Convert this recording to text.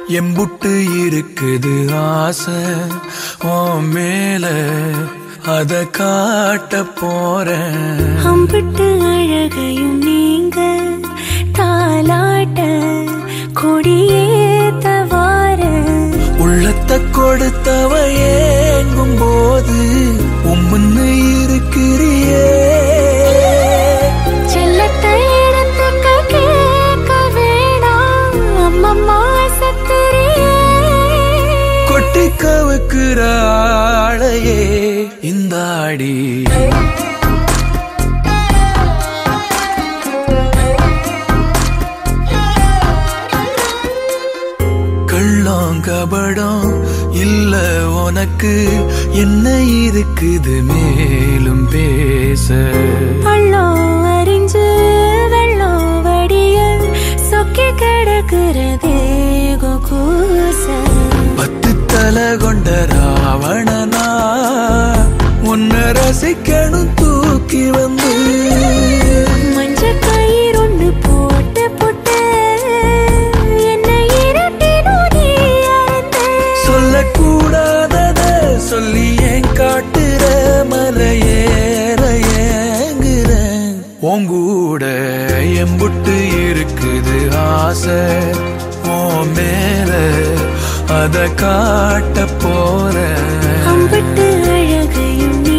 எம்புட்டு இருக்குது ஆசை ஓ மேல அத காட்ட போறேன் அம்பிட்டு அழகையும் நீங்க தாலாட்ட கொடியேத்த வார உள்ளத்தை கொடுத்தவ ஏங்கும் போது உம்முன்னு இருக்கிறியே செல்லத்தை இடத்துக்கு கேட்க வேணாம் அம்மம்மா சத்துரியே கொட்டி கவுக்குற ஆளையே இந்த ஆடி கள்ளம் கபடம் இல்ல உனக்கு என்ன இருக்குது மேலும் பேச பள்ளம் அறிஞ்சு வெள்ளம் வடிய சொக்கி கிடக்கிறதே கூச பத்து தலை கொண்ட ராவணனா உன்னை ரசிக்கணும் தூக்கி வந்து மஞ்ச கயிறு ஒண்ணு போட்டு போட்டு என்னை இருட்டினும் நீ அறுத்த. சொல்லக்கூடாதத சொல்லி ஏன் காட்டுற மலையேற ஏங்குற உங்கூட எம்புட்டு இருக்குது ஆசை ஓ மேல அத காட்ட போற அம்பிட்டு அழகையும் நீ